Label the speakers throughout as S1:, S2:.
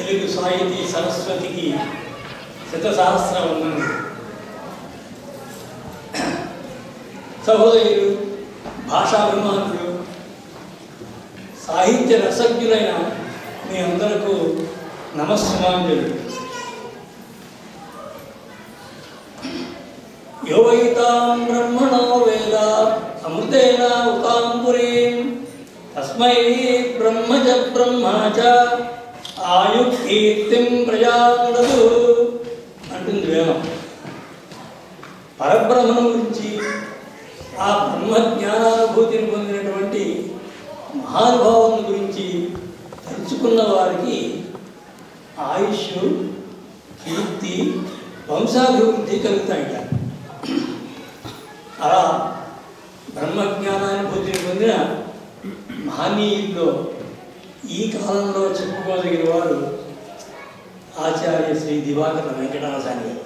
S1: తెలుగు సాహితీ సరస్వతికి శతసహస్ర వందనం సహోదరులు భాషాభిమానులు సాహిత్య రసజ్ఞులైన మీ అందరకు నమస్సుమాంజలు యోవైతాం బ్రహ్మణో వేద అమృతేన ఉతాంపురీం తస్మై బ్రహ్మజ బ్రహ్మ చ ఆయు కీర్తిం ప్రజాండదు అంటుంది వేదం పరబ్రహ్మను గురించి ఆ బ్రహ్మ జ్ఞానానుభూతిని పొందినటువంటి మహానుభావం గురించి తెలుసుకున్న వారికి ఆయుష్ కీర్తి వంశాభివృద్ధి కలుగుతాయిట అలా బ్రహ్మజ్ఞానానుభూతిని పొందిన మహనీయుల్లో ఈ కాలంలో చెప్పుకోదగిన వారు ఆచార్య శ్రీ దివాకర వెంకటనాశాని గారు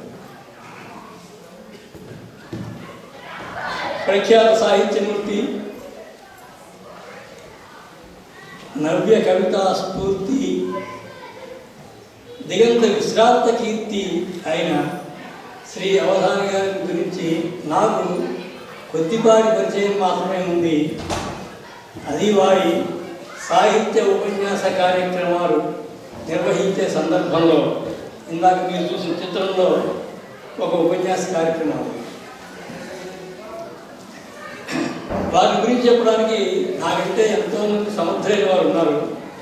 S1: ప్రఖ్యాత సాహిత్యమూర్తి నవ్య కవితా స్ఫూర్తి దిగంత విశ్రాంత కీర్తి అయిన శ్రీ అవధాని గారి గురించి నాకు కొద్దిపాటి పరిచయం మాత్రమే ఉంది అది వారి సాహిత్య ఉపన్యాస కార్యక్రమాలు నిర్వహించే సందర్భంలో ఇందాక మీరు చూసిన చిత్రంలో ఒక ఉపన్యాస కార్యక్రమం వారి గురించి చెప్పడానికి నాకంటే ఎంతోమంది సమర్థులైన వారు ఉన్నారు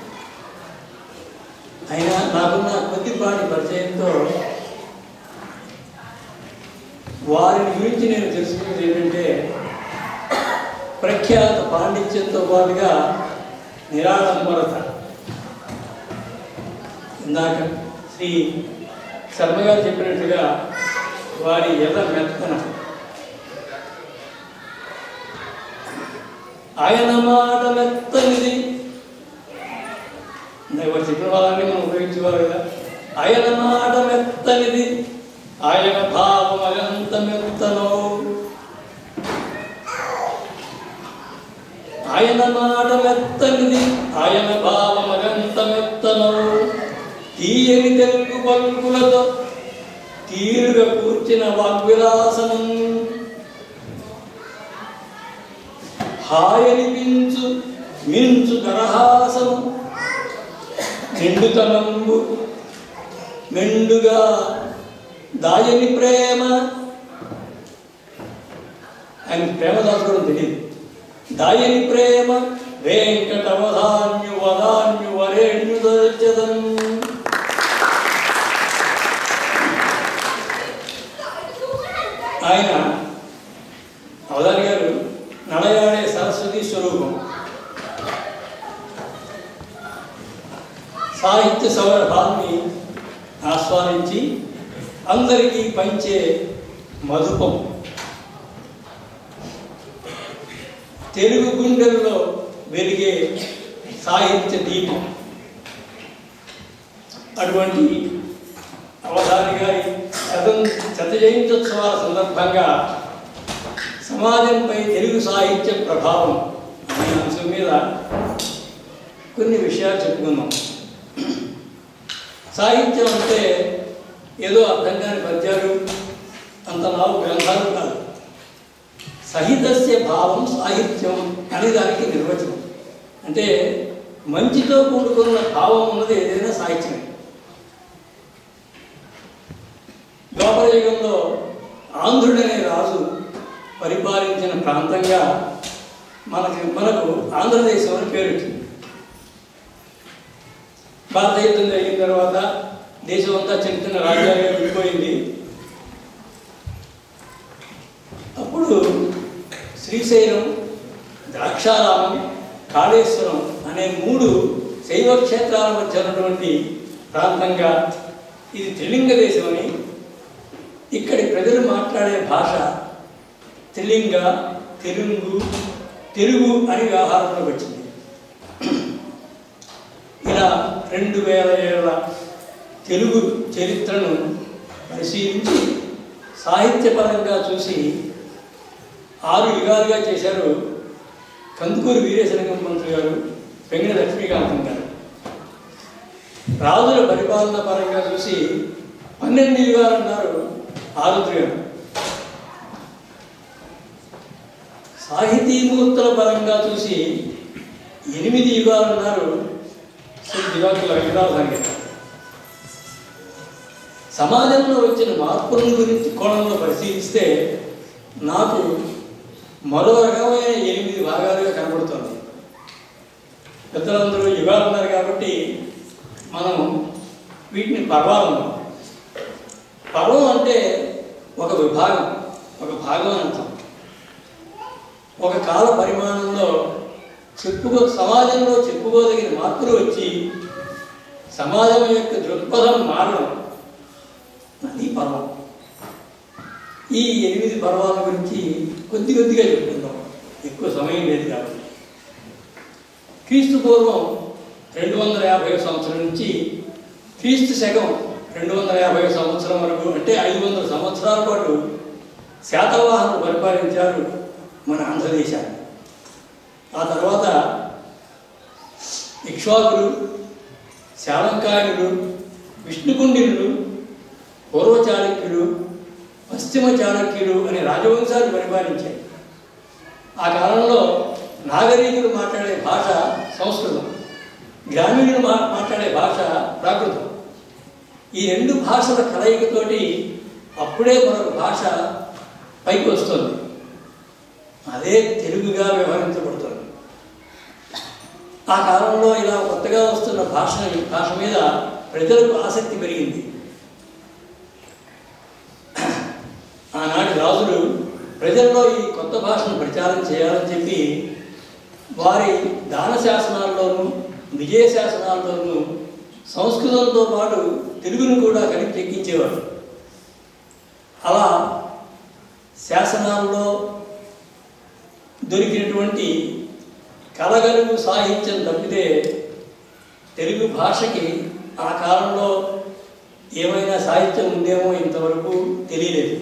S1: అయినా నాకున్న కొద్దిపాటి పరిచయంతో వారిని గురించి నేను తెలుసుకున్నది ఏంటంటే ప్రఖ్యాత పాండిత్యంతో పాటుగా నిరాడంబరత ఇందాక శ్రీ శర్మ గారు చెప్పినట్టుగా వారి ఎద మెత్తన ఆయన మాట మెత్తనిది ఎవరు చెప్పిన వాళ్ళని మనం ఉపయోగించేవారు కదా ఆయన మాట మెత్తనిది ఆయన భావం అనంత మెత్తనో ఆయన మాట మెత్తనిది ఆయన భావం అనంత మెత్తనో తీయని తెలుగు పలుకులతో తీరుగా కూర్చిన వాగ్విలాసనం హాయనిపించు మించు కరహాసము నిండుతనంబు మెండుగా దాయని ప్రేమ ఆయన ప్రేమ దాచుకోవడం తెలియదు దాయని ప్రేమ వెంకటవధాన్యు వదాన్యు వరేణ్యు దచ్చదం ఆయన అవధాని గారు నడయాడే సరస్వతి స్వరూపం సాహిత్య సౌరభాన్ని ఆస్వాదించి అందరికీ పంచే మధుపం తెలుగు గుండెల్లో వెలిగే సాహిత్య దీపం అటువంటి అవధాని గారి శత శత జయంత్యోత్సవాల సందర్భంగా సమాజంపై తెలుగు సాహిత్య ప్రభావం అనే అంశం మీద కొన్ని విషయాలు చెప్పుకుందాం సాహిత్యం అంటే ఏదో అర్థం కాని పద్యాలు అంత నావు గ్రంథాలు కాదు సహితస్య భావం సాహిత్యం అనే దానికి నిర్వచనం అంటే మంచితో కూడుకున్న భావం ఉన్నది ఏదైనా సాహిత్యమే ద్వాపర యుగంలో ఆంధ్రుడనే రాజు పరిపాలించిన ప్రాంతంగా మనకి మనకు ఆంధ్రదేశం అని పేరు వచ్చింది భారత యుద్ధం జరిగిన తర్వాత దేశం అంతా చిన్న చిన్న రాజ్యాలుగా విడిపోయింది అప్పుడు శ్రీశైలం ద్రాక్షారామం కాళేశ్వరం అనే మూడు శైవ క్షేత్రాల మధ్య ఉన్నటువంటి ప్రాంతంగా ఇది త్రిలింగ దేశం అని ఇక్కడి ప్రజలు మాట్లాడే భాష త్రిలింగ తెలుగు తెలుగు అని వ్యవహారంలో వచ్చింది ఇలా రెండు వేల ఏళ్ళ తెలుగు చరిత్రను పరిశీలించి సాహిత్యపరంగా చూసి ఆరు యుగాలుగా చేశారు కందుకూరు వీరేశలింగం మంత్రి గారు వెంకట లక్ష్మీకాంతం గారు రాజుల పరిపాలన పరంగా చూసి పన్నెండు యుగాలు అన్నారు ఆరుద్రయం సాహితీమూర్తుల పరంగా చూసి ఎనిమిది యుగాలు అన్నారు శ్రీ దివాకుల వెంకటాధారి సమాజంలో వచ్చిన మార్పుల గురించి కోణంలో పరిశీలిస్తే నాకు మరో రకమైన ఎనిమిది భాగాలుగా కనబడుతుంది పెద్దలందరూ యుగాలు ఉన్నారు కాబట్టి మనం వీటిని పర్వాలు అన్నాం పర్వం అంటే ఒక విభాగం ఒక భాగం అని అర్థం ఒక కాల పరిమాణంలో చెప్పుకో సమాజంలో చెప్పుకోదగిన మార్పులు వచ్చి సమాజం యొక్క దృక్పథం మారడం అది పర్వం ఈ ఎనిమిది పర్వాల గురించి కొద్ది కొద్దిగా చెప్పుకుందాం ఎక్కువ సమయం లేదు కాబట్టి క్రీస్తు పూర్వం రెండు వందల యాభై సంవత్సరం నుంచి క్రీస్తు శకం రెండు వందల యాభై సంవత్సరం వరకు అంటే ఐదు వందల సంవత్సరాల పాటు శాతవాహనులు పరిపాలించారు మన ఆంధ్రదేశాన్ని ఆ తర్వాత ఇక్ష్వాకులు శాలంకాయనులు విష్ణుకుండినులు పూర్వ చాళుక్యులు పశ్చిమ చాళుక్యులు అనే రాజవంశాలు పరిపాలించాయి ఆ కాలంలో నాగరికులు మాట్లాడే భాష సంస్కృతం గ్రామీణులు మా మాట్లాడే భాష ప్రాకృతం ఈ రెండు భాషల కలయికతోటి అప్పుడే మరొక భాష పైకి వస్తుంది అదే తెలుగుగా వ్యవహరించబడుతుంది ఆ కాలంలో ఇలా కొత్తగా వస్తున్న భాష భాష మీద ప్రజలకు ఆసక్తి పెరిగింది ఆనాటి రాజులు ప్రజల్లో ఈ కొత్త భాషను ప్రచారం చేయాలని చెప్పి వారి దాన శాసనాల్లోనూ విజయ శాసనాల్లోనూ సంస్కృతంతో పాటు తెలుగును కూడా కలిపి చెక్కించేవారు అలా శాసనాల్లో దొరికినటువంటి కలగలుగు సాహిత్యం తప్పితే తెలుగు భాషకి ఆ కాలంలో ఏమైనా సాహిత్యం ఉందేమో ఇంతవరకు తెలియలేదు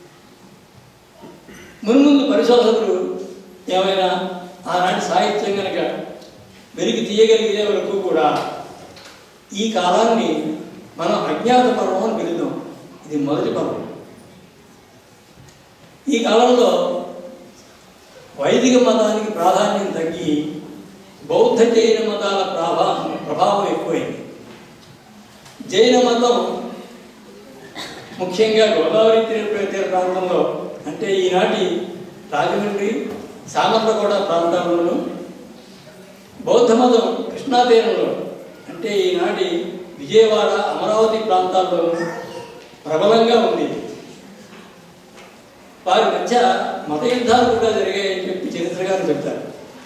S1: మున్ముందు పరిశోధకులు ఏమైనా ఆనాటి సాహిత్యం కనుక వెలికి తీయగలిగే వరకు కూడా ఈ కాలాన్ని మనం అజ్ఞాత పర్వం అని పిలుద్దాం ఇది మొదటి పర్వం ఈ కాలంలో వైదిక మతానికి ప్రాధాన్యం తగ్గి బౌద్ధ జైన మతాల ప్రభావం ప్రభావం ఎక్కువైంది జైన మతం ముఖ్యంగా గోదావరి తీర తీర ప్రాంతంలో అంటే ఈనాటి రాజమండ్రి సామర్లకోట ప్రాంతాల్లోనూ బౌద్ధ మతం కృష్ణా తీరంలో అంటే ఈనాటి విజయవాడ అమరావతి ప్రాంతాల్లోనూ ప్రబలంగా ఉంది వారి మధ్య మత యుద్ధాలు కూడా జరిగాయని చెప్పి చరిత్రకారులు చెప్తారు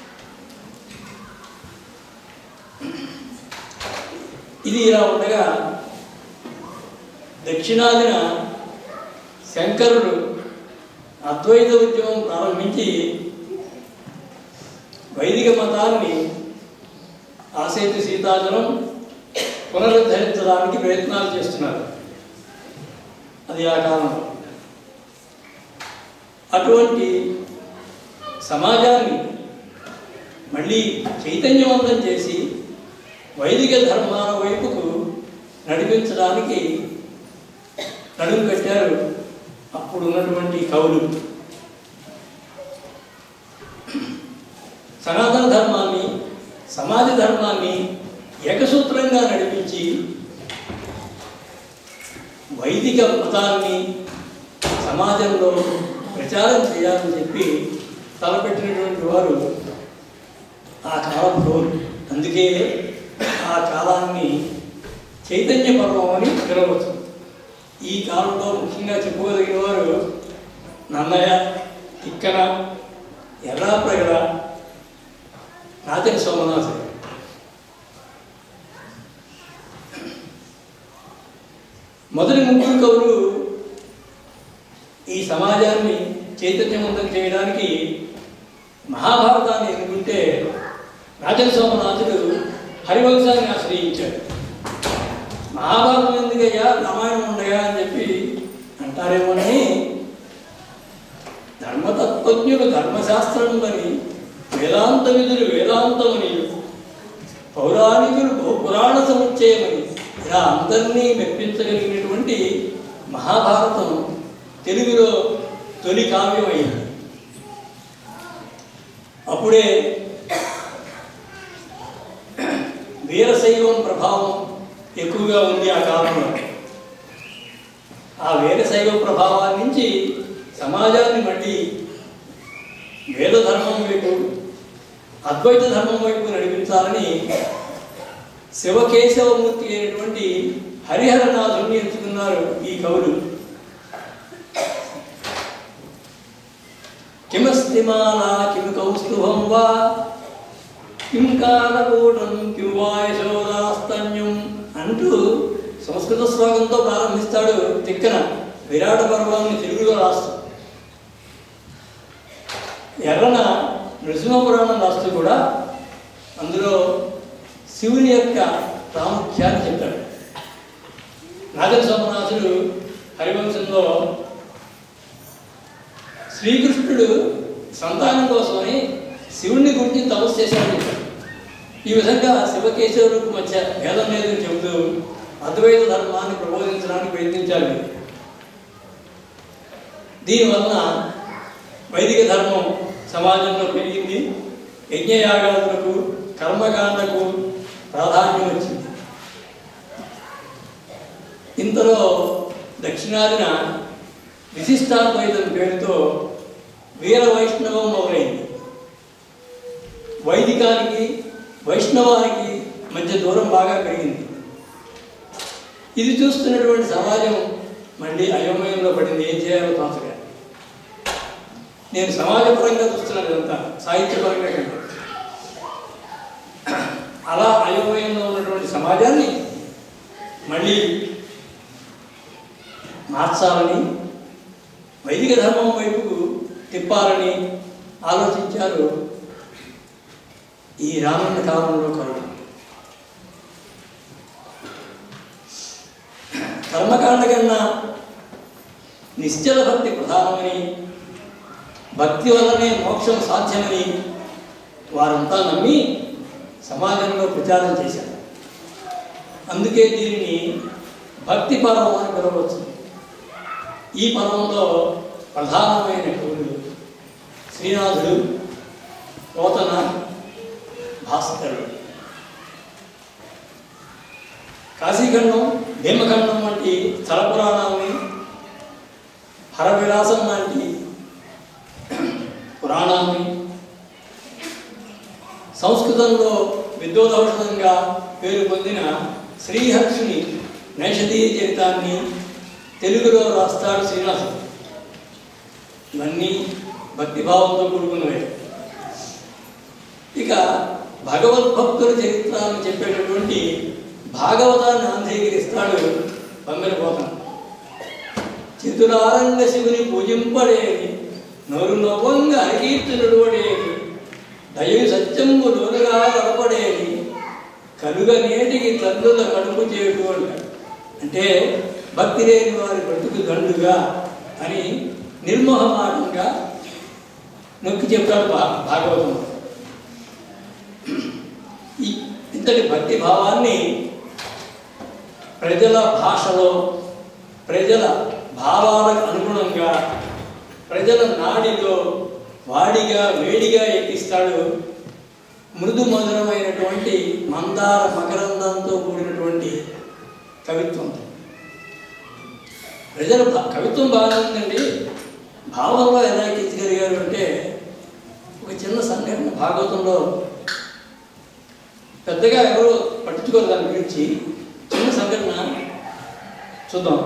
S1: ఇది ఇలా ఉండగా దక్షిణాదిన శంకరుడు అద్వైత ఉద్యమం ప్రారంభించి వైదిక మతాన్ని ఆసేతు సీతాచలం పునరుద్ధరించడానికి ప్రయత్నాలు చేస్తున్నారు అది ఆ కాలంలో అటువంటి సమాజాన్ని మళ్ళీ చైతన్యవంతం చేసి వైదిక ధర్మాల వైపుకు నడిపించడానికి నడుము కట్టారు అప్పుడు ఉన్నటువంటి కవులు సనాతన ధర్మాన్ని సమాజ ధర్మాన్ని ఏకసూత్రంగా నడిపించి వైదిక మతాన్ని సమాజంలో ప్రచారం చేయాలని చెప్పి తలపెట్టినటువంటి వారు ఆ కాలంలో అందుకే ఆ కాలాన్ని చైతన్య పర్వం అని పిలవచ్చు ఈ కాలంలో ముఖ్యంగా చెప్పుకోదగిన వారు నన్నయ్య తిక్కన ఎర్రాప్రగడ నాతిని సోమనాథుడు మొదటి ముగ్గురు కవులు ఈ సమాజాన్ని చైతన్యవంతం చేయడానికి మహాభారతాన్ని ఎన్నుకుంటే రాజన్ సోమనాథుడు హరివంశాన్ని ఆశ్రయించాడు మహాభారతం ఎందుకయ్యా రామాయణం ఉండగా అని చెప్పి అంటారేమోనని ధర్మతత్వజ్ఞులు ధర్మశాస్త్రములని వేదాంత విధులు వేదాంతమని పౌరాణికులు బహుపురాణ సముచ్చయమని ఇలా అందరినీ మెప్పించగలిగినటువంటి మహాభారతం తెలుగులో తొలి కావ్యం అయింది అప్పుడే వీరశైవం ప్రభావం ఎక్కువగా ఉంది ఆ కాలంలో ఆ వీరశైవ ప్రభావాన్ని నుంచి సమాజాన్ని మళ్ళీ వేద ధర్మం వైపు అద్వైత ధర్మం వైపు నడిపించాలని శివకేశవమూర్తి అయినటువంటి హరిహరనాథుడిని ఎంచుకున్నారు ఈ కవులు కిమస్తి మాలా కిం కౌస్తుభం వా కిం కాలకూటం కిం వాయశోదాస్తన్యం అంటూ సంస్కృత శ్లోకంతో ప్రారంభిస్తాడు తిక్కన విరాట పర్వాన్ని తెలుగులో రాస్తూ ఎర్రన నృసింహపురాణం రాస్తూ కూడా అందులో శివుని యొక్క ప్రాముఖ్యాన్ని చెప్తాడు నాగర సోమనాథుడు హరివంశంలో శ్రీకృష్ణుడు సంతానం కోసమని శివుణ్ణి గురించి తపస్సు చేశాడని చెప్పాడు ఈ విధంగా శివకేశవులకు మధ్య భేదం లేదని చెబుతూ అద్వైత ధర్మాన్ని ప్రబోధించడానికి ప్రయత్నించారు దీనివలన వైదిక ధర్మం సమాజంలో పెరిగింది యజ్ఞయాగాదులకు కర్మకాండకు ప్రాధాన్యం వచ్చింది ఇంతలో దక్షిణాదిన విశిష్టాద్వైతం పేరుతో వీర వైష్ణవం మొదలైంది వైదికానికి వైష్ణవానికి మధ్య దూరం బాగా పెరిగింది ఇది చూస్తున్నటువంటి సమాజం మళ్ళీ అయోమయంలో పడింది ఏం చేయాలో తోచగా నేను సమాజపరంగా చూస్తున్నాను ఇదంతా సాహిత్యపరంగా కంటే అలా అయోమయంలో ఉన్నటువంటి సమాజాన్ని మళ్ళీ మార్చాలని వైదిక ధర్మం వైపుకు తిప్పాలని ఆలోచించారు ఈ రామన్న కాలంలో కరుణ కర్మకాండ కన్నా నిశ్చల భక్తి ప్రధానమని భక్తి వల్లనే మోక్షం సాధ్యమని వారంతా నమ్మి సమాజంలో ప్రచారం చేశారు అందుకే దీనిని భక్తి పర్వం అని పిలవచ్చు ఈ పర్వంలో ప్రధానమైన కవులు శ్రీనాథుడు పోతన భాస్కరుడు కాశీఖండం భీమఖండం వంటి స్థల పురాణాలని హరవిలాసం లాంటి పురాణాన్ని సంస్కృతంలో విద్వదౌషధంగా పేరు పొందిన శ్రీహర్షుని నైషధీయ చరితాన్ని తెలుగులో రాస్తాడు శ్రీనివాసుడు ఇవన్నీ భక్తిభావంతో కూడుకున్నవే ఇక భగవద్భక్తుల చరిత్రను చెప్పేటటువంటి భాగవతాన్ని అంగీకరిస్తాడు పంగరపోతాను చితురారంగ శివుని పూజింపడేది నోరు నవ్వంగా అకీర్తునుడేది దయవి సత్యము లోనుగా కలపడేది కలుగ నేటికి తల్లుల కడుపు చేటు అంటాడు అంటే భక్తి లేని వారి బ్రతుకు దండుగా అని నిర్మోహమాటంగా నొక్కి చెప్తాడు భా భాగవతం ఈ ఇంతటి భక్తి భావాన్ని ప్రజల భాషలో ప్రజల భావాలకు అనుగుణంగా ప్రజల నాడిలో వాడిగా వేడిగా ఎక్కిస్తాడు మృదు మధురమైనటువంటి మందార మకరందంతో కూడినటువంటి కవిత్వం ప్రజల భా- కవిత్వం బాగానే ఉందండి భావంలో ఎలా ఎక్కించగలిగారు అంటే ఒక చిన్న సంఘటన భాగవతంలో పెద్దగా ఎవరు పట్టించుకోరు దాని గురించి చిన్న సంఘటన చూద్దాం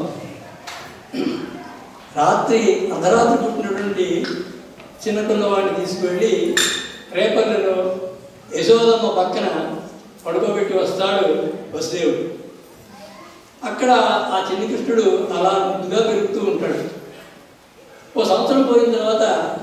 S1: రాత్రి అర్ధరాత్రి పుట్టినటువంటి చిన్న పిల్లవాడిని తీసుకువెళ్ళి రేపల్లలో యశోదమ్మ పక్కన పడుకోబెట్టి వస్తాడు వసుదేవుడు అక్కడ ఆ చిన్న కృష్ణుడు అలా ముద్దుగా పెరుగుతూ ఉంటాడు ఓ సంవత్సరం పోయిన తర్వాత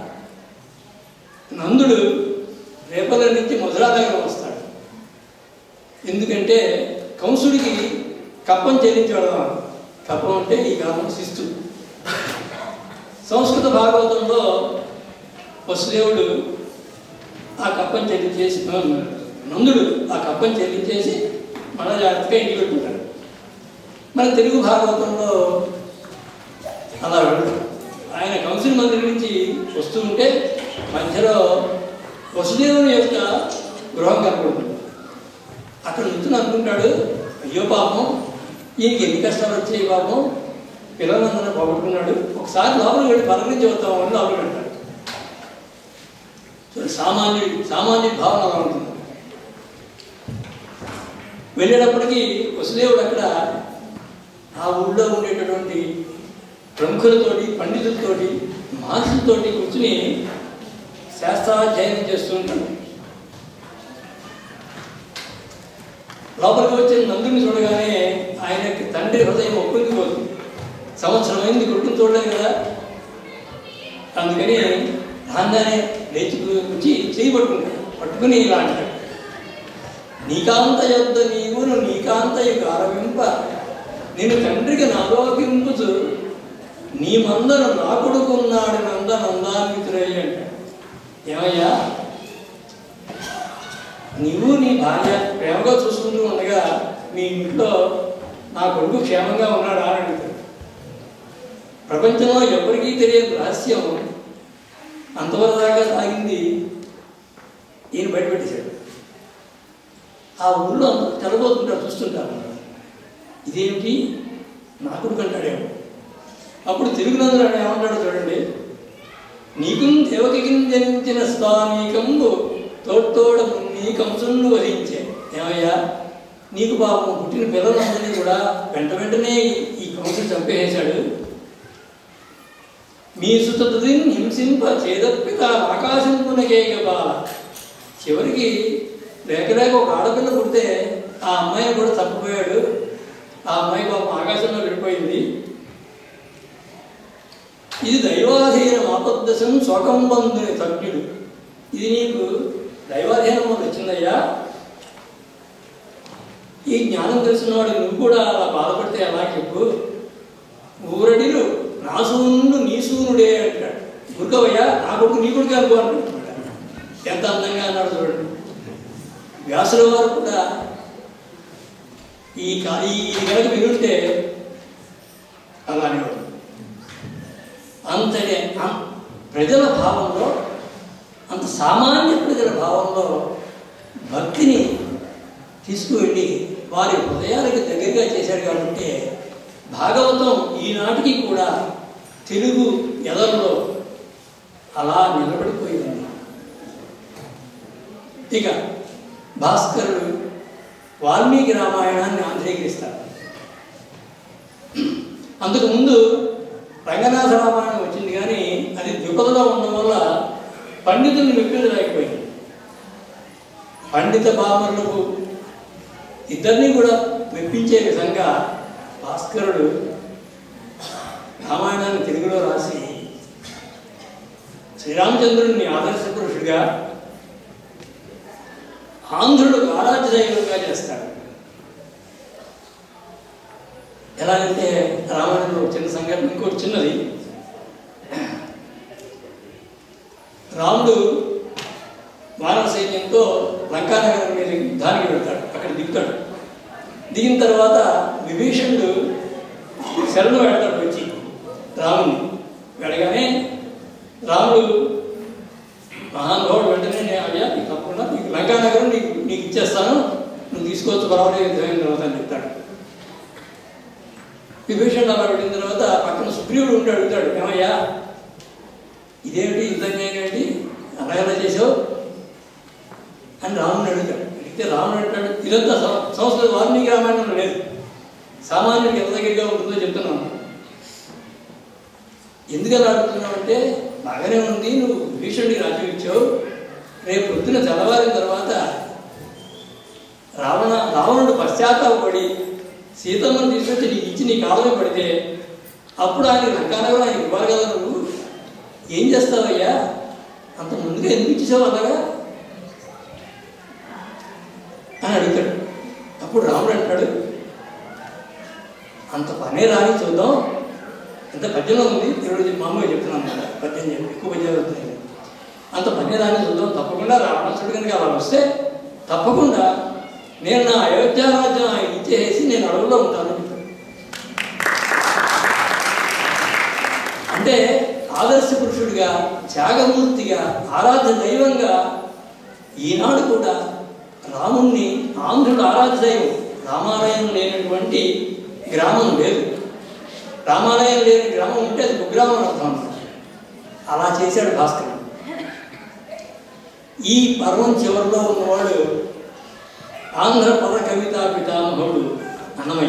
S1: నందుడు రేపల నుంచి మధురానగరం వస్తాడు ఎందుకంటే కంసుడికి కప్పం చెల్లించడం కప్పం అంటే ఈ కాలం శిస్తు సంస్కృత భాగవతంలో వసుదేవుడు ఆ కప్పం చెల్లించేసి నందుడు ఆ కప్పం చెల్లించేసి మన జాగ్రత్తగా ఇంటికి పెట్టుకుంటాడు మన తెలుగు భాగవతంలో అలా వెళ్ళడు ఆయన కౌన్సిల్ మందిరం నుంచి వస్తూ ఉంటే మధ్యలో వసుదేవుని యొక్క గృహం కనపడుతుంది అక్కడ నుంచి అనుకుంటాడు అయ్యో పాపం ఈయనకి ఎన్ని కష్టాలు వచ్చాయి పాపం పిల్లలందరూ పోగొట్టుకున్నాడు ఒకసారి లోపలికి వెళ్ళి పలకరించి వస్తాం అని లోపలికి వెళ్తాడు చూడండి సామాన్యుడి సామాన్యుడి భావన అలా ఉంటుంది వెళ్ళేటప్పటికి వసుదేవుడు అక్కడ ఆ ఊళ్ళో ఉండేటటువంటి ప్రముఖులతోటి పండితులతోటి మహర్షులతోటి కూర్చుని శాస్త్రాధ్యయనం చేస్తూ ఉంటాడు లోపలికి వచ్చిన నందుని చూడగానే ఆయనకి తండ్రి హృదయం ఒప్పిందిపోతుంది సంవత్సరం అయింది కొడుకుని చూడలేదు కదా అందుకని రాగానే లేచి వచ్చి చేయి పట్టుకుంటాడు పట్టుకుని ఇలా అంటాడు నీకాంత యొద్ద నీవును నీకాంతయు గారవింప నేను తండ్రికి నాలోకింపుచు నీ మందను నా కొడుకున్నాడు నంద నందాన్వితుడయ్య అంటాడు ఏమయ్యా నీవు నీ భార్య ప్రేమగా చూసుకుంటూ ఉండగా మీ ఇంట్లో నా కొడుకు క్షేమంగా ఉన్నాడా అని అడుగుతాడు ప్రపంచంలో ఎవరికీ తెలియని రహస్యం అంతవరకు దాకా సాగింది ఈయన బయటపెట్టేశాడు ఆ ఊళ్ళో అందరూ తెలబోతుంటారు చూస్తుంటారు ఇదేమిటి నా కొడుకు అంటాడేమో అప్పుడు తిరుగునందుడు ఆయన ఏమంటాడో చూడండి నీకు దేవకికి జనించిన స్థానికంబు తోడ్తోడ నీ కంసును వహించే ఏమయ్యా నీకు పాపం పుట్టిన పిల్లలందరినీ కూడా వెంట వెంటనే ఈ- ఈ కంసుడు చంపేసాడు మీ సుతదిని హింసింప చేదప్పిత ఆకాశంపునకేక బాల చివరికి లేక లేక ఒక ఆడపిల్ల పుడితే ఆ అమ్మాయిని కూడా తప్పిపోయాడు ఆ అమ్మాయి పాపం ఆకాశంలో వెళ్ళిపోయింది ఇది దైవాధీనం ఆపద్దశం శోకం బంధుని తజ్ఞుడు ఇది నీకు దైవాధీనం వల్ల వచ్చిందయ్యా ఈ జ్ఞానం తెలిసినవాడు నువ్వు కూడా అలా బాధపడితే ఎలా చెప్పు ఊరడిలు నా సూనుడు నీ సూనుడే అంటాడు గురుకవయ్యా నా కొడుకు నీ కొడుకు అనుకో అంటాడు ఎంత అందంగా అన్నాడు చూడండి వ్యాసుల వారు కూడా ఈ కా- ఈ ఇది కనుక వినుంటే అలానే ఉంటుంది అంతటి అం- ప్రజల భావంలో అంత సామాన్య ప్రజల భావంలో భక్తిని తీసుకువెళ్ళి వారి హృదయాలకు దగ్గరగా చేశాడు కాబట్టి భాగవతం ఈనాటికి కూడా తెలుగు ఎదల్లో అలా నిలబడిపోయింది ఇక భాస్కరుడు వాల్మీకి రామాయణాన్ని ఆంధ్రీకరిస్తాడు అందుకు ముందు రంగనాథ రామాయణం వచ్చింది కానీ అది ద్విపదలో ఉండడం వల్ల పండితుల్ని మెప్పించలేకపోయింది పండిత బామరులకు ఇద్దరిని కూడా మెప్పించే విధంగా భాస్కరుడు రామాయణాన్ని తెలుగులో రాసి శ్రీరామచంద్రుడిని ఆదర్శ పురుషుడిగా ఆంధ్రుడు ఆరాధ్య దైవంగా చేస్తాడు ఎలాగంటే రామాయణంలో ఒక చిన్న సంఘటన ఇంకోటి చిన్నది రాముడు వానర సైన్యంతో లంకానగరం మీద యుద్ధానికి వెళ్తాడు అక్కడ దిగుతాడు దిగిన తర్వాత విభీషణుడు శరణు వెళ్తాడు వచ్చి రాముని వెళ్ళగానే రాముడు మహానుభావుడు వెంటనే నేను అయ్యా నీకు తప్పకుండా నీకు లంకానగరం నీకు నీకు ఇచ్చేస్తాను నువ్వు తీసుకోవచ్చు పర్వాలేదు యుద్ధమైన తర్వాత అని చెప్తాడు విభీషణుడు అలా వెళ్ళిన తర్వాత పక్కన సుగ్రీవుడు ఉండి అడుగుతాడు ఏమయ్యా ఇదేమిటి యుద్ధం ఏంటి అలా ఎలా చేసావు అని రాముని అడుగుతాడు అడిగితే రాముడు అంటాడు ఇదంతా సం- సంస్కృత వాల్మీకి రామాయణంలో లేదు సామాన్యుడికి ఎంత దగ్గరగా ఉంటుందో చెప్తున్నాను ఎందుకు అలా అడుగుతున్నావు అంటే బాగానే ఉంది నువ్వు భీషణుడికి రాజ్యం ఇచ్చావు రేపు పొద్దున తెల్లవారిన తర్వాత రావణ రావణుడు పశ్చాత్తాపడి సీతమ్మను తీసుకొచ్చి నీకు ఇచ్చి నీ కాలంలో పడితే అప్పుడు ఆయన లంకానగరం ఆయన ఇవ్వాలి కదా నువ్వు ఏం చేస్తావయ్యా అంత ముందుగా ఎందుకు ఇచ్చేసావు అలాగా అని అడుగుతాడు అప్పుడు రాముడు అంటాడు అంత పనే రాని చూద్దాం ఎంత పద్యంలో ఉంది ఈరోజు మామూలుగా చెప్తున్నాను అన్నమాట పద్యం చెప్పి ఎక్కువ పద్యాలు వస్తున్నాయి అంత పనే రాని చూద్దాం తప్పకుండా రావణాసుడు కనుక అలా వస్తే తప్పకుండా నేను నా అయోధ్య రాజ్యం ఆయన ఇచ్చేసి నేను అడవుల్లో ఉంటాను అని చెప్పాడు. భక్తిపురుషుడిగా త్యాగమూర్తిగా ఆరాధ్య దైవంగా ఈనాడు కూడా రాముణ్ణి ఆంధ్రుడు ఆరాధ్య దైవం రామాలయం లేనటువంటి గ్రామం లేదు రామాలయం లేని గ్రామం ఉంటే అది కుగ్రామం అని అర్థం అన్నమాట. అలా చేశాడు భాస్కరుడు ఈ పర్వం చివరిలో ఉన్నవాడు ఆంధ్ర పద కవితా పితామహుడు అన్నమయ్య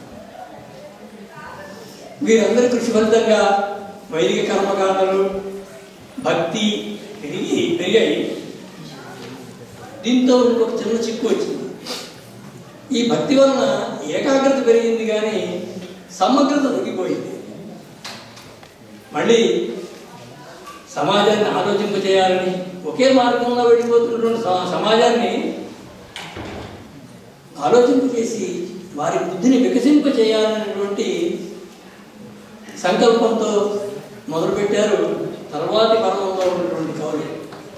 S1: వీరందరి కృషి ఫలితంగా వైదిక కర్మకాండలు భక్తి పెరిగి పెరిగాయి దీంతో ఇంకొక చిన్న చిక్కు వచ్చింది ఈ భక్తి వలన ఏకాగ్రత పెరిగింది కానీ సమగ్రత తగ్గిపోయింది మళ్ళీ సమాజాన్ని ఆలోచింపచేయాలని ఒకే మార్గంలో వెళ్ళిపోతున్నటువంటి సమ- సమాజాన్ని ఆలోచింపచేసి వారి బుద్ధిని వికసింపచేయాలనేటువంటి సంకల్పంతో మొదలుపెట్టారు తర్వాతి పర్వంలో ఉన్నటువంటి కవులు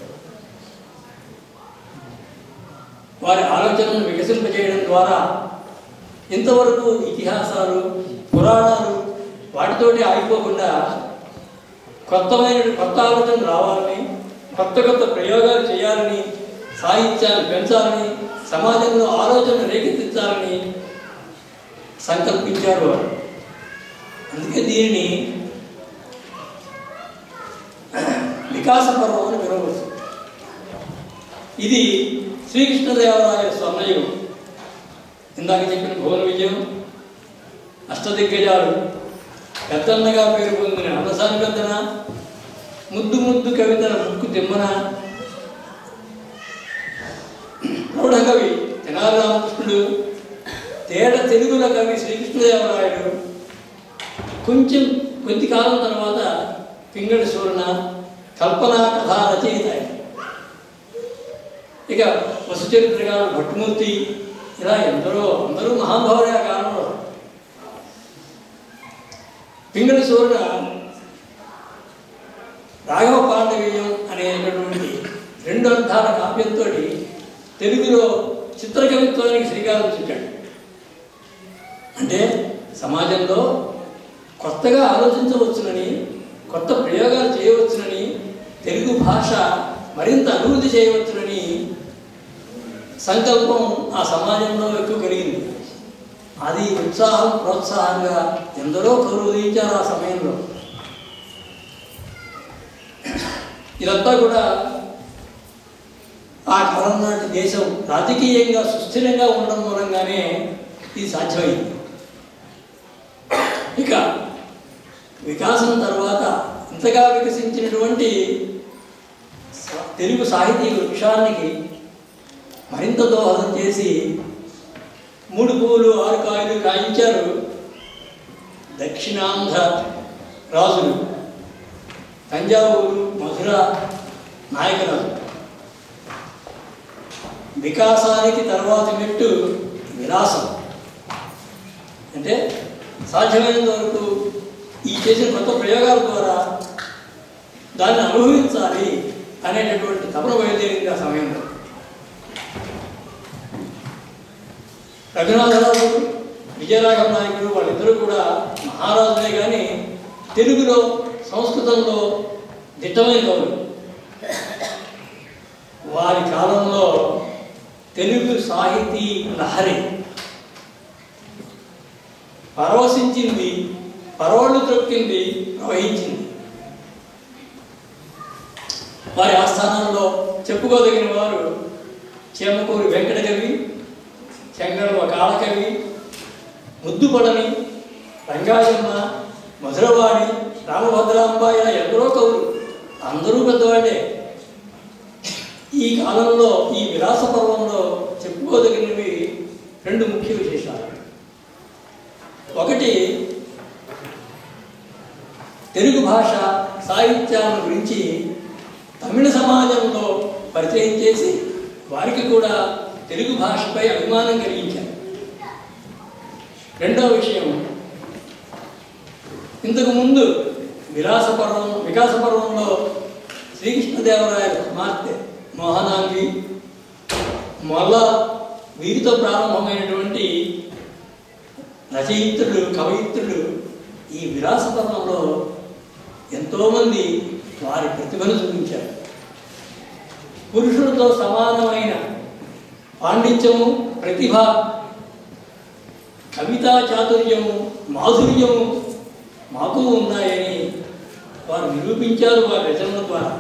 S1: వారి ఆలోచనను వికసింపజేయడం ద్వారా ఇంతవరకు ఇతిహాసాలు పురాణాలు వాటితోటి ఆగిపోకుండా కొత్తమైన కొత్త ఆలోచన రావాలని కొత్త కొత్త ప్రయోగాలు చేయాలని సాహిత్యాన్ని పెంచాలని సమాజంలో ఆలోచన రేకెత్తించాలని సంకల్పించారు వారు అందుకే దీనిని వికాస పర్వం అని పిలవచ్చు ఇది శ్రీకృష్ణదేవరాయ స్వర్ణయుగం ఇందాక చెప్పిన భువన విజయం అష్టదిగ్గజాలు పెద్దన్నగా పేరు పొందిన అలసాని పెద్దన ముద్దు ముద్దు కవితల ముక్కు తిమ్మన ప్రౌఢకవి తెనాలి రామకృష్ణుడు తేడ తెలుగుల కవి శ్రీకృష్ణదేవరాయలు కొంచెం కొద్ది కాలం తర్వాత పింగళి సూరణ కల్పనా కథా రచయిత ఆయన. ఇక వసుచరిత్రగారు భట్టుమూర్తి ఇలా ఎందరో అందరూ మహానుభావులే ఆ కాలంలో పింగళి సూరణ రాఘవ పాండవీయం అనేటటువంటి రెండు అర్థాల కావ్యంతో తెలుగులో చిత్రకవిత్వానికి శ్రీకారం చుట్టాడు అంటే సమాజంలో కొత్తగా ఆలోచించవచ్చునని కొత్త ప్రయోగాలు చేయవచ్చునని తెలుగు భాష మరింత అభివృద్ధి చేయవచ్చునని సంకల్పం ఆ సమాజంలో ఎక్కువ కలిగింది అది ఉత్సాహం ప్రోత్సాహంగా ఎందరో కరుదించారు ఆ సమయంలో ఇదంతా కూడా ఆ కాలం నాటి దేశం రాజకీయంగా సుస్థిరంగా ఉండడం మూలంగానే ఇది సాధ్యమైంది ఇక వికాసం తర్వాత ఇంతగా వికసించినటువంటి స- తెలుగు సాహితీ వృక్షానికి మరింత దోహదం చేసి మూడు పువ్వులు ఆరు కాయలు కాయించారు దక్షిణాంధ్ర రాజులు తంజావూరు మధుర నాయకరాజు వికాసానికి తర్వాతి మెట్టు విలాసం అంటే సాధ్యమైనంత వరకు ఈ చేసిన కొత్త ప్రయోగాల ద్వారా దాన్ని అనుభవించాలి అనేటటువంటి తపన బయలుదేరింది ఆ సమయంలో రఘునాథరావు విజయరాఘవ నాయకుడు వాళ్ళిద్దరూ కూడా మహారాజులే కానీ తెలుగులో సంస్కృతంలో దిట్టమైన కవులు వారి కాలంలో తెలుగు సాహితీ లహరి పరవశించింది పరవళ్ళు త్రొక్కింది ప్రవహించింది వారి ఆస్థానంలో చెప్పుకోదగిన వారు చేమకూరి వెంకట కవి చెంగళవ కాళకవి ముద్దుపడని రంగాయమ్మ మధురవాణి రామభద్రాంబ ఇలా ఎందరో కవులు అందరూ పెద్దవాళ్ళే ఈ కాలంలో ఈ విలాస పర్వంలో చెప్పుకోదగినవి రెండు ముఖ్య విశేషాలు ఒకటి తెలుగు భాష సాహిత్యాలను గురించి తమిళ సమాజంలో పరిచయం చేసి వారికి కూడా తెలుగు భాషపై అభిమానం కలిగించారు రెండవ విషయం ఇంతకు ముందు విలాస పర్వం వికాస పర్వంలో శ్రీకృష్ణదేవరాయ కుమార్తె మోహనాంగి మళ్ళా వీరితో ప్రారంభమైనటువంటి రచయిత్రులు కవయిత్రులు ఈ విలాస పర్వంలో ఎంతోమంది వారి ప్రతిభను చూపించారు పురుషులతో సమానమైన పాండిత్యము ప్రతిభ కవితా చాతుర్యము మాధుర్యము మాకు ఉన్నాయని వారు నిరూపించారు వారి రచనల ద్వారా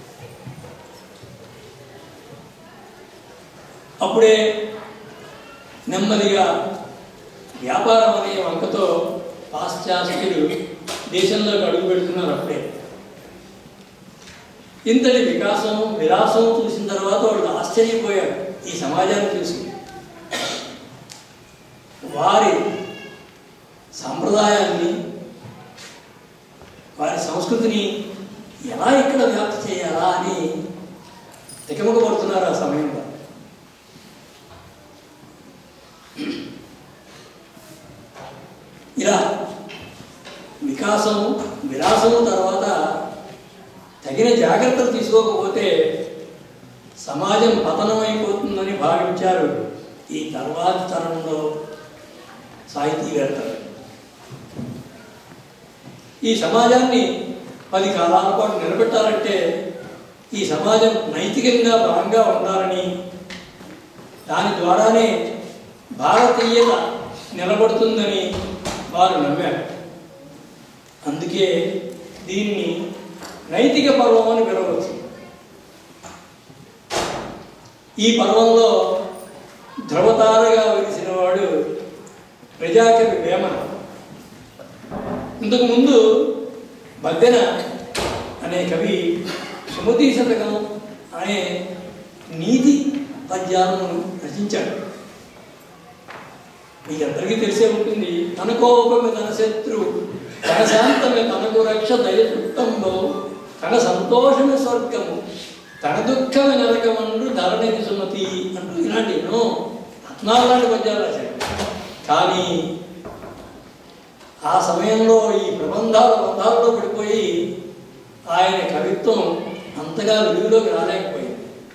S1: అప్పుడే నెమ్మదిగా వ్యాపారం అనే వంకతో పాశ్చాత్యులు దేశంలోకి అడుగు పెడుతున్నారు అప్పుడే ఇంతటి వికాసం విలాసం చూసిన తర్వాత వాళ్ళు ఆశ్చర్యపోయారు ఈ సమాజాన్ని చూసి వారి సాంప్రదాయాన్ని వారి సంస్కృతిని ఎలా ఇక్కడ వ్యాప్తి చేయాలా అని తికమక పడుతున్నారు ఆ సమయంలో ఇలా వికాసము విలాసము తర్వాత తగిన జాగ్రత్తలు తీసుకోకపోతే సమాజం పతనమైపోతుందని భావించారు ఈ తర్వాతి తరంలో సాహితీవేత్తలు ఈ సమాజాన్ని పది కాలాల పాటు నిలబెట్టాలంటే ఈ సమాజం నైతికంగా బలంగా ఉండాలని దాని ద్వారానే భారతీయత నిలబడుతుందని వారు నమ్మారు అందుకే దీన్ని నైతిక పర్వం అని పిలవచ్చు ఈ పర్వంలో ధ్రువతారగా వెలిసిన వాడు ప్రజాకవి వేమన ఇంతకు ముందు బద్దెన అనే కవి సుమతి శతకం అనే నీతి పద్యాలను రచించాడు మీకు అందరికీ తెలిసే ఉంటుంది తన కోపమే తన శత్రు తన శాంతమే తనకు రక్ష దయ చుట్టంలో తన సంతోషమే స్వర్గము తన దుఃఖమే నరకమండు ధరణికి సుమతి అంటూ ఇలాంటి ఎన్నో రత్నాలు లాంటి పద్యాలు రాశాడు కానీ ఆ సమయంలో ఈ ప్రబంధాల బంధాలలో పడిపోయి ఆయన కవిత్వం అంతగా వెలుగులోకి రాలేకపోయింది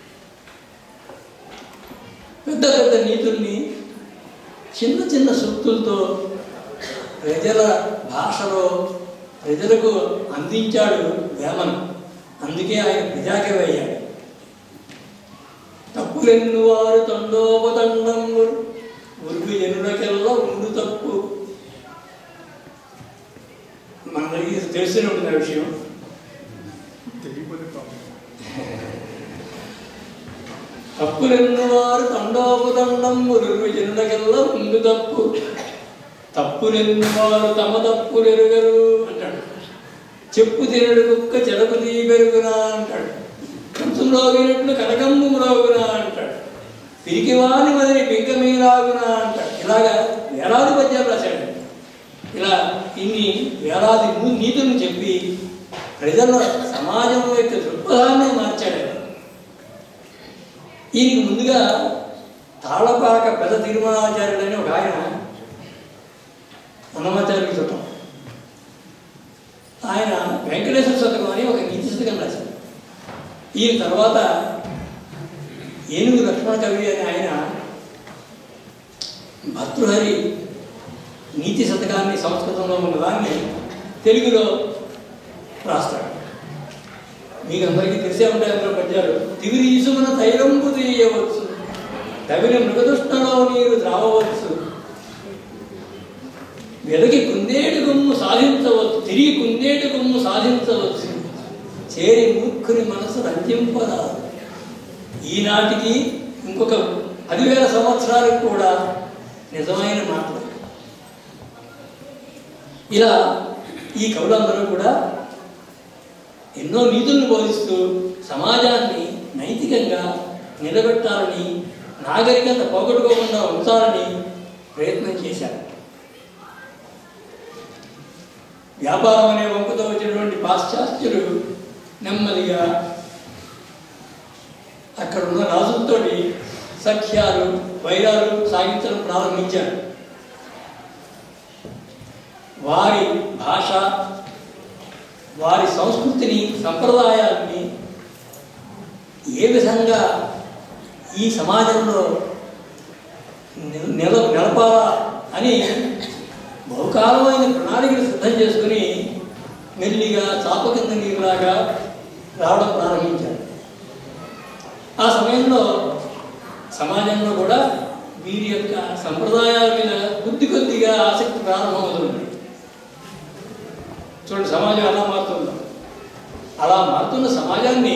S1: పెద్ద పెద్ద నీతుల్ని చిన్న చిన్న సూక్తులతో ప్రజల భాషలో ప్రజలకు అందించాడు వేమన్ అందుకే ఆయన ప్రజాకవి అయ్యాడు తప్పులెన్ను వారు తండోపతండము ఉరుగు జనులకెల్లా ఉండు తప్పు మనందరికీ తెలిసిన ఉంటుంది ఆ విషయం
S2: తెలియకపోతే ప్రాబ్లం
S1: తప్పులెన్ను వారు తండోపతండం ఉరుగు జనులకెల్లా ఉండు తప్పు తప్పులెన్ను వారు తమ తప్పులెరుగరు అంటాడు చెప్పు తినడు కుక్క చెడకు తీ పెరుగునా అంటాడు కంచం రోగినట్లు కనకమ్ము రోగునా అంటాడు పిరికివాని మదిని పింక మీరాగునా అంటాడు ఇలాగా వేలాది పద్యాలు రాశాడు ఇలా ఇన్ని వేలాది ను- నీతులను చెప్పి ప్రజల సమాజం యొక్క దృక్పథాన్ని మార్చాడు ఆయన. ఈయనకి ముందుగా తాళపాక పెద్ద తిరుమలాచార్యుడు అని ఒక ఆయన అన్నమాచార్యులు చుట్టం ఆయన వెంకటేశ్వర శతకం అని ఒక నీతి శతకం రాశారు ఈయన తర్వాత ఏనుగు లక్ష్మణ కవి అని ఆయన భర్తృహరి నీతి శతకాన్ని సంస్కృతంలో ఉన్నదాన్ని తెలుగులో రాస్తాడు మీకు అందరికీ తెలిసే ఉంటాయి అందులో పద్యాలు తివిరి ఇసుమున తైలంపు తీయవచ్చు తవిని మృగదుష్టలో నీరు త్రావవచ్చు వెదకి కుందేటి కొమ్ము సాధించవచ్చు తిరిగి కుందేటి కొమ్ము సాధించవచ్చు చేరి మూర్ఖుని మనసు రంజింపరాదు ఈనాటికి ఇంకొక పదివేల సంవత్సరాలకు కూడా నిజమైన మాటలు ఇలా ఈ కవులందరూ కూడా ఎన్నో నీతులను బోధిస్తూ సమాజాన్ని నైతికంగా నిలబెట్టాలని నాగరికత పోగొట్టుకోకుండా ఉంచాలని ప్రయత్నం చేశారు వ్యాపారం అనే వంపుతో వచ్చినటువంటి పాశ్చాత్యులు నెమ్మదిగా అక్కడ ఉన్న రాజులతోటి సఖ్యాలు వైరాలు సాగించడం ప్రారంభించారు వారి భాష వారి సంస్కృతిని సంప్రదాయాన్ని ఏ విధంగా ఈ సమాజంలో నిల నిల- నిలపాలా అని బహుకాలమైన ప్రణాళికలు సిద్ధం చేసుకుని మెల్లిగా చాప కింద నీరులాగా రావడం ప్రారంభించారు ఆ సమయంలో సమాజంలో కూడా వీరి యొక్క సంప్రదాయాల మీద కొద్ది కొద్దిగా ఆసక్తి ప్రారంభమవుతుంది చూడండి సమాజం ఎలా మారుతుందో అలా మారుతున్న సమాజాన్ని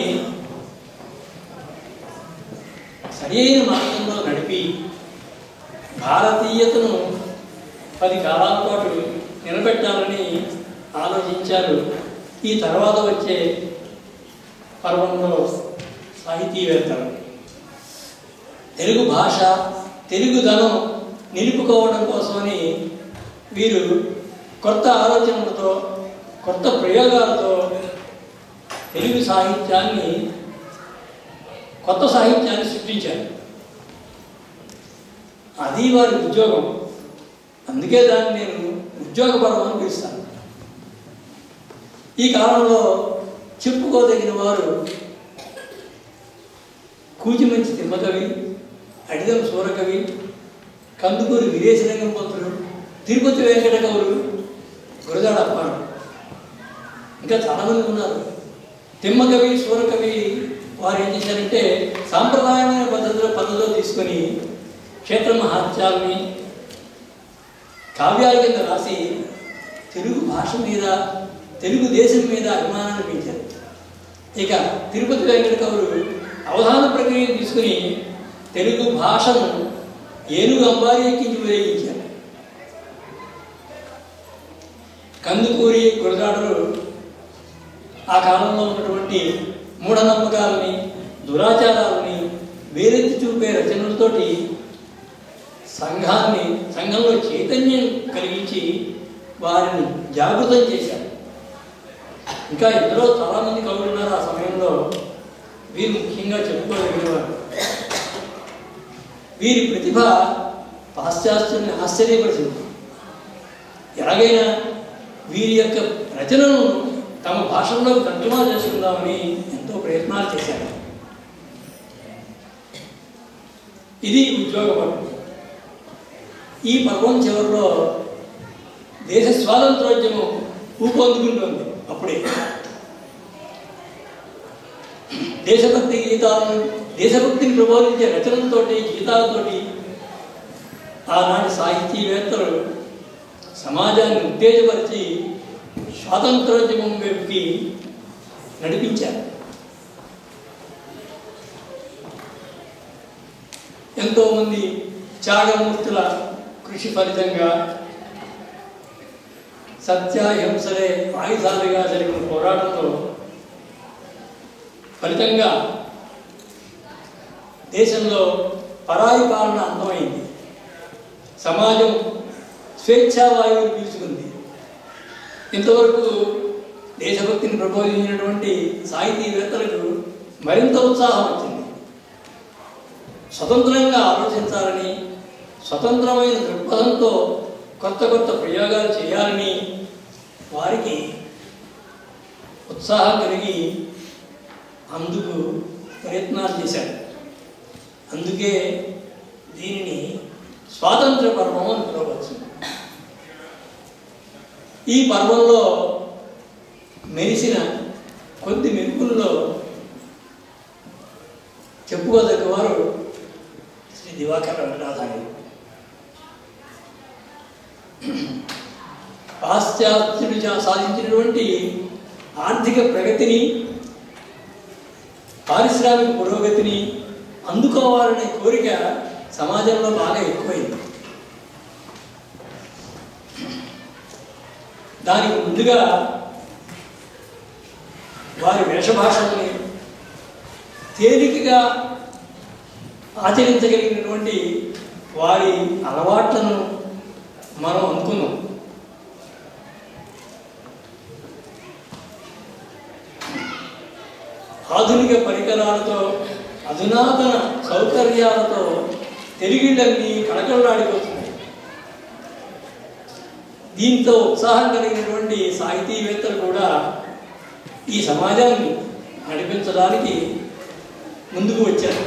S1: సరైన మార్గంలో నడిపి భారతీయతను పది కాలాల పాటు నిలబెట్టాలని ఆలోచించారు ఈ తర్వాత వచ్చే పర్వంలో సాహితీవేత్తలు తెలుగు భాష తెలుగుదనం నిలుపుకోవడం కోసమని వీరు కొత్త ఆలోచనలతో కొత్త ప్రయోగాలతో తెలుగు సాహిత్యాన్ని కొత్త సాహిత్యాన్ని సృష్టించారు అది వారి ఉద్యోగం అందుకే దాన్ని నేను ఉద్యోగపరం అని పిలుస్తాను ఈ కాలంలో చెప్పుకోదగిన వారు కూచిమంచి తిమ్మకవి అడిదం సూరకవి కందుకూరి వీరేశలింగం పంతులు తిరుపతి వెంకట కవులు గురజాడ అప్పాడు ఇంకా చాలామంది ఉన్నారు తిమ్మకవి సూరకవి వారు ఏం చేశారంటే సాంప్రదాయమైన పద్ధతిలో పద్ధతిలో తీసుకొని క్షేత్ర మహాత్యాలని కావ్యాల కింద రాసి తెలుగు భాష మీద తెలుగు దేశం మీద అభిమానాన్ని పెంచారు ఇక తిరుపతి వెంకట కవులు అవధాన ప్రక్రియను తీసుకుని తెలుగు భాషను ఏనుగు అంబారి ఎక్కించి ఉపయోగించారు కందుకూరి గురజాడలు ఆ కాలంలో ఉన్నటువంటి మూఢనమ్మకాలని దురాచారాలని వేరెత్తి చూపే రచనలతోటి సంఘాన్ని సంఘంలో చైతన్యం కలిగించి వారిని జాగృతం చేశారు ఇంకా ఎందరో చాలామంది కవులు ఉన్నారు ఆ సమయంలో వీరు ముఖ్యంగా చెప్పుకోగలిగేవారు వీరి ప్రతిభ పాశ్చాత్యుల్ని ఆశ్చర్యపరిచింది ఎలాగైనా వీరి యొక్క రచనను తమ భాషల్లో తర్జుమా చేసుకుందామని ఎంతో ప్రయత్నాలు చేశారు ఇది ఉద్యోగ పర్వం ఈ పర్వం చివరిలో దేశ స్వాతంత్రోద్యమం ఊపందుకుంటుంది అప్పుడే దేశభక్తి గీతాలను దేశభక్తిని ప్రబోధించే రచనలతోటి గీతాలతోటి ఆనాటి సాహితీవేత్తలు సమాజాన్ని ఉత్తేజపరిచి స్వాతంత్రోద్యమం వైపుకి నడిపించారు ఎంతోమంది త్యాగమూర్తుల కృషి ఫలితంగా సత్యాహింసలే ఆయుధాలుగా జరిగిన పోరాటంలో ఫలితంగా దేశంలో పరాయి పాలన అంతమైంది సమాజం స్వేచ్ఛావాయువులు పీల్చుకుంది ఇంతవరకు దేశభక్తిని ప్రబోధించినటువంటి సాహితీవేత్తలకు మరింత ఉత్సాహం వచ్చింది స్వతంత్రంగా ఆలోచించాలని స్వతంత్రమైన దృక్పథంతో కొత్త కొత్త ప్రయోగాలు చేయాలని వారికి ఉత్సాహం కలిగి అందుకు ప్రయత్నాలు చేశారు అందుకే దీనిని స్వాతంత్ర పర్వం అని పిలవచ్చు ఈ పర్వంలో మెరిసిన కొద్ది మెరుపుల్లో చెప్పుకోదగ్గ వారు శ్రీ దివాకర్ వెంకటాచార్యులు పాశ్చాత్యులు చా- సాధించినటువంటి ఆర్థిక ప్రగతిని పారిశ్రామిక పురోగతిని అందుకోవాలనే కోరిక సమాజంలో బాగా ఎక్కువైంది దానికి ముందుగా వారి వేషభాషల్ని తేలికగా ఆచరించగలిగినటువంటి వారి అలవాట్లను మనం అనుకున్నాం ఆధునిక పరికరాలతో అధునాతన సౌకర్యాలతో తెలుగుళ్ళన్నీ కళకళలాడిపోతున్నాయి దీంతో ఉత్సాహం కలిగినటువంటి సాహితీవేత్తలు కూడా ఈ సమాజాన్ని నడిపించడానికి ముందుకు వచ్చారు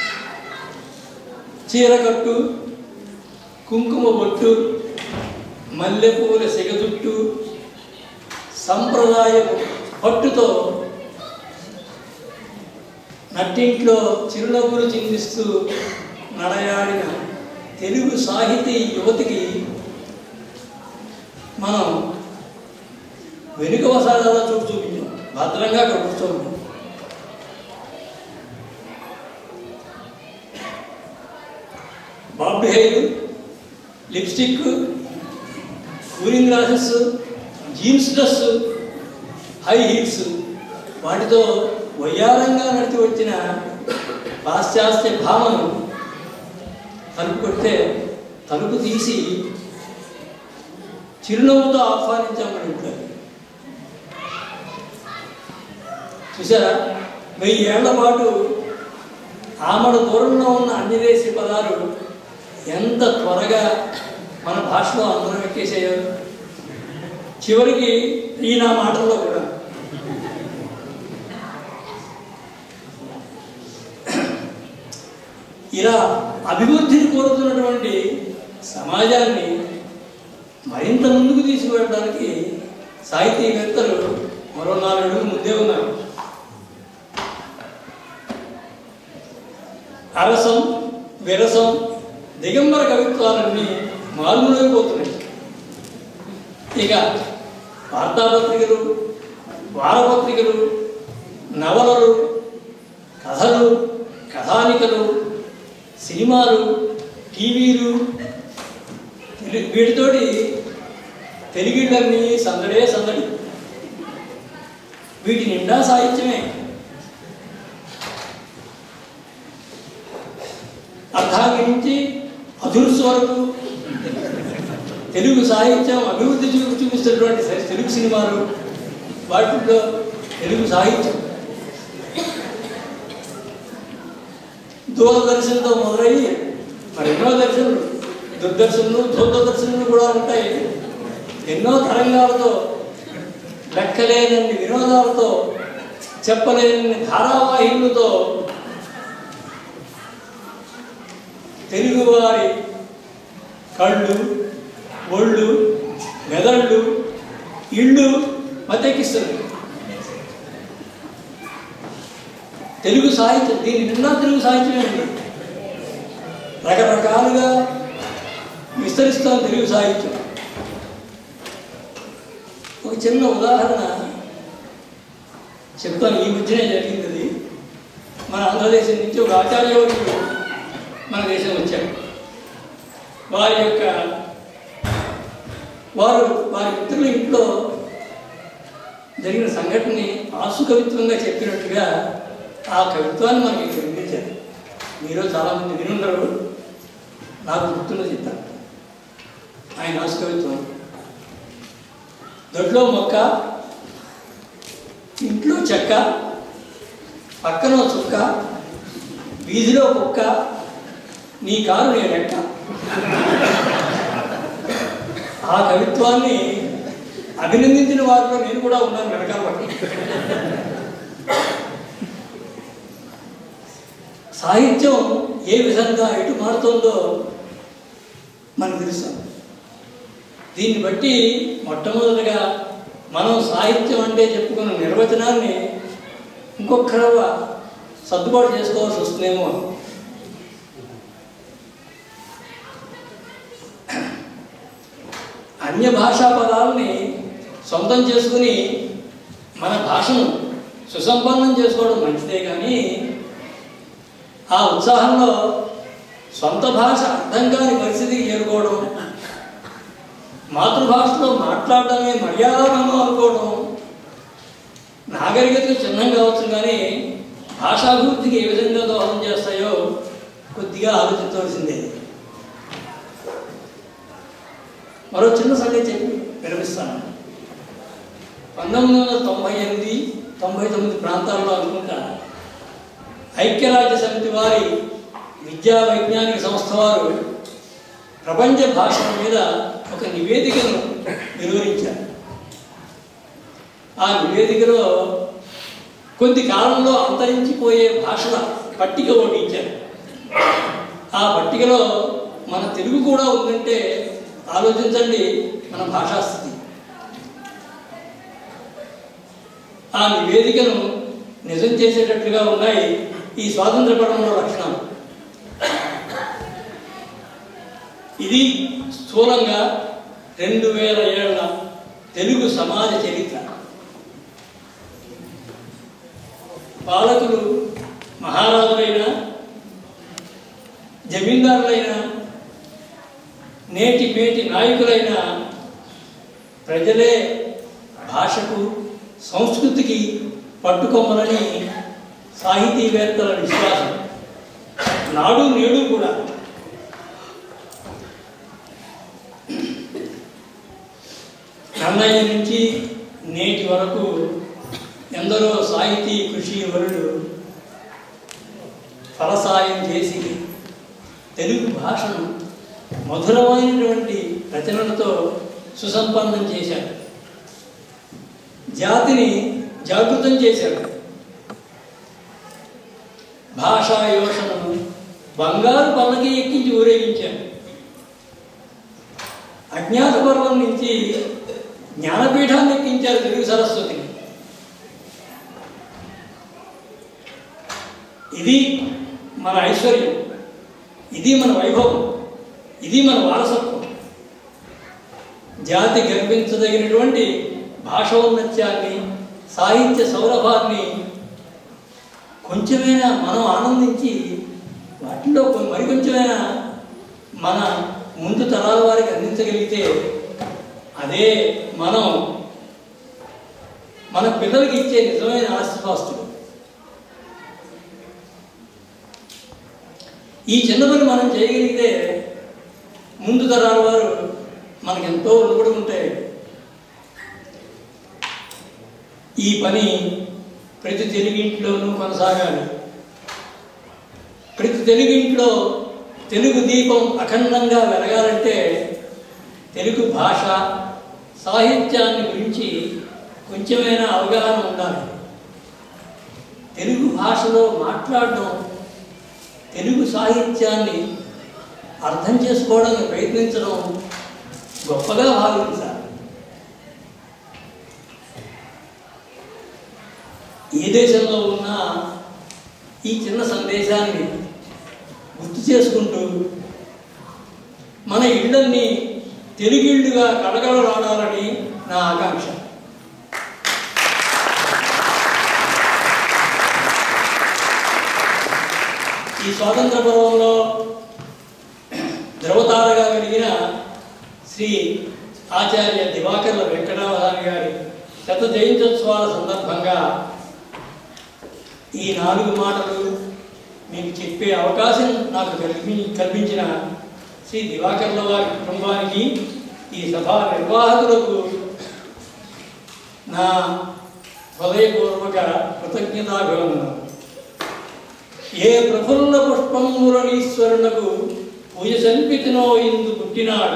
S1: చీరకట్టు కుంకుమ బొట్టు మల్లెపూల సిగజుట్టు సంప్రదాయపు పట్టుతో నట్టింట్లో చిరునవ్వులు చిందిస్తూ నడయాడిన తెలుగు సాహితీ యువతికి మనం వెనుక వసాదాల చూపు చూపించాం భద్రంగా అక్కడ కూర్చోండి bob hair lipstick cooling glasses jeans dress high heels వాటితో వయ్యారంగా నడిచి వచ్చిన పాశ్చాత్య భామను తలుపు కొడితే తలుపు తీసి చిరునవ్వుతో ఆహ్వానించామని ఇంట్లో చూసారా వెయ్యి ఏళ్ల పాటు ఆమడ దూరంలో ఉన్న అన్ని దేశీ పదాలు ఎంత త్వరగా మన భాషలో అందరం ఎక్కేసాయో చివరికి ఈ నా మాటల్లో కూడా ఇలా అభివృద్ధిని కోరుతున్నటువంటి సమాజాన్ని మరింత ముందుకు తీసుకువెళ్ళడానికి సాహితీవేత్తలు మరో నాలుగు అడుగులు ముందే ఉన్నారు అరసం విరసం దిగంబర కవిత్వాలన్నీ మారుమూలైపోతున్నాయి ఇక వార్తాపత్రికలు వారపత్రికలు నవలలు కథలు కథానికలు సినిమాలు టీవీలు తెలి- వీటితోటి తెలుగుళ్ళన్నీ సందడే సందడి వీటి నిండా సాహిత్యమే అర్థాంగి నుంచి అధుర్స్ వరకు తెలుగు సాహిత్యం అభివృద్ధి చూపి చూపిస్తున్నటువంటి స- తెలుగు సినిమాలు వాటిలో తెలుగు సాహిత్యం దూరదర్శన్తో మొదలయ్యి మరి ఎన్నో దర్శనులు దుర్దర్శనులు దూరదర్శనులు కూడా ఉంటాయి ఎన్నో తరంగాలతో లెక్కలేనన్ని వినోదాలతో చెప్పలేని ధారావాహికులతో తెలుగువారి కళ్ళు ఒళ్ళు మెదళ్ళు ఇళ్ళు మతెక్కిస్తుంది తెలుగు సాహిత్యం దీని నిండా తెలుగు సాహిత్యమే ఉంది రకరకాలుగా విస్తరిస్తాం తెలుగు సాహిత్యం ఒక చిన్న ఉదాహరణ చెప్తాను ఈ మధ్యనే జరిగింది అది మన ఆంధ్రదేశం నుంచి ఒక ఆచార్యవర్యుడు మన దేశం వచ్చారు వారి యొక్క వారు వారి మిత్రుల ఇంట్లో జరిగిన సంఘటనని ఆసు కవిత్వంగా చెప్పినట్టుగా ఆ కవిత్వాన్ని మనకి ఇక్కడ వినిపించారు మీరు చాలామంది వినుండరు నాకు గుర్తున్న చెప్తాను ఆయన ఆసు కవిత్వం దొడ్లో మొక్క ఇంట్లో చెక్క పక్కన ఓ చుక్క వీధిలో కుక్క నీ కారు నేను ఎక్క ఆ కవిత్వాన్ని అభినందించిన వారిలో నేను కూడా ఉన్నాను వెనకాల పక్కన. సాహిత్యం ఏ విధంగా ఎటు మారుతుందో మనకు తెలుస్తాం దీన్ని బట్టి మొట్టమొదటిగా మనం సాహిత్యం అంటే చెప్పుకున్న నిర్వచనాన్ని ఇంకొక రవ్వ సర్దుబాటు చేసుకోవాల్సి వస్తుందేమో అన్య భాషా పదాలని సొంతం చేసుకుని మన భాషను సుసంపన్నం చేసుకోవడం మంచిదే కానీ ఆ ఉత్సాహంలో సొంత భాష అర్థం కాని పరిస్థితికి చేరుకోవడం మాతృభాషలో మాట్లాడడమే మర్యాదకరం అనుకోవడం నాగరికతకు చిహ్నం కావచ్చు కానీ భాషాభివృద్ధికి ఏ విధంగా దోహదం చేస్తాయో కొద్దిగా ఆలోచించవలసిందే మరో చిన్న సంగతి చెప్పి విరమిస్తాను పంతొమ్మిది వందల తొంభై ఎనిమిది తొంభై తొమ్మిది ప్రాంతాల్లో అనుకుంటా ఐక్యరాజ్య సమితి వారి విద్యా వైజ్ఞానిక సంస్థ వారు ప్రపంచ భాషల మీద ఒక నివేదికను వెలువరించారు ఆ నివేదికలో కొద్ది కాలంలో అంతరించిపోయే భాషల పట్టిక ఒకటి ఇచ్చారు ఆ పట్టికలో మన తెలుగు కూడా ఉందంటే ఆలోచించండి మన భాషాస్థితి ఆ నివేదికను నిజం చేసేటట్లుగా ఉన్నాయి ఈ స్వాతంత్ర పడంలో లక్షణాలు ఇది స్థూలంగా రెండు వేల ఏళ్ల తెలుగు సమాజ చరిత్ర పాలకులు మహారాజులైన జమీందారులైన నేటి మేటి నాయకులైన ప్రజలే భాషకు సంస్కృతికి పట్టుకొమ్మలని సాహితీవేత్తల విశ్వాసం నాడు నేడు కూడా నన్నయ్య నుంచి నేటి వరకు ఎందరో సాహితీ కృషి వరుడు ఫలసాయం చేసి తెలుగు భాషను మధురమైనటువంటి రచనలతో సుసంపన్నం చేశాడు జాతిని జాగృతం చేశాడు భాషా యోషణను బంగారు పల్లకి ఎక్కించి ఊరేగించాడు అజ్ఞాత పర్వం నుంచి జ్ఞానపీఠాన్ని ఎక్కించారు తెలుగు సరస్వతిని ఇది మన ఐశ్వర్యం ఇది మన వైభవం ఇది మన వారసత్వం జాతి గర్వించదగినటువంటి భాషోన్నత్యాన్ని సాహిత్య సౌరభాన్ని కొంచెమైనా మనం ఆనందించి వాటిలో కొ- మరికొంచెమైనా మన ముందు తరాల వారికి అందించగలిగితే అదే మనం మన పిల్లలకి ఇచ్చే నిజమైన ఆస్తిపాస్తులు ఈ చిన్న పని మనం చేయగలిగితే ముందు తరాల వారు మనకు ఎంతో రుణపడి ఉంటాయి ఈ పని ప్రతి తెలుగింట్లోనూ కొనసాగాలి ప్రతి తెలుగింట్లో తెలుగు దీపం అఖండంగా వెలగాలంటే తెలుగు భాష సాహిత్యాన్ని గురించి కొంచెమైనా అవగాహన ఉండాలి తెలుగు భాషలో మాట్లాడడం తెలుగు సాహిత్యాన్ని అర్థం చేసుకోవడానికి ప్రయత్నించడం గొప్పగా భావించాలి ఏ దేశంలో ఉన్నా ఈ చిన్న సందేశాన్ని గుర్తు చేసుకుంటూ మన ఇళ్ళన్ని తెలుగిళ్ళుగా కడగడలాడాలని నా ఆకాంక్ష ఈ స్వాతంత్ర పర్వంలో ధ్రువతారగా వెలిగిన శ్రీ ఆచార్య దివాకర్ల వెంకటావధాని గారి శత జయంత్యోత్సవాల సందర్భంగా ఈ నాలుగు మాటలు మీకు చెప్పే అవకాశం నాకు కల్పి కల్పించిన శ్రీ దివాకర్ల వారి కుటుంబానికి ఈ సభా నిర్వాహకులకు నా హృదయపూర్వక కృతజ్ఞతాభివందనం ఏ ప్రఫుల్ల పుష్పమురణీశ్వరునకు పూజ సల్పితినో ఇందు పుట్టినాడ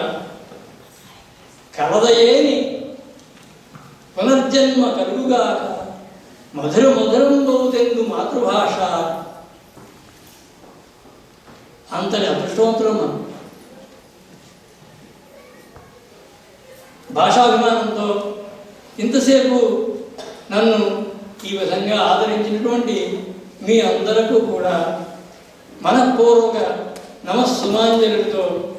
S1: కలదయేని పునర్జన్మ కలుగుగాక మధుర మధురం బౌతెందు మాతృభాష అంతటి అదృష్టవంతులం మనం భాషాభిమానంతో ఇంతసేపు నన్ను ఈ విధంగా ఆదరించినటువంటి మీ అందరకు కూడా మనపూర్వక నమస్సుమాంజలితో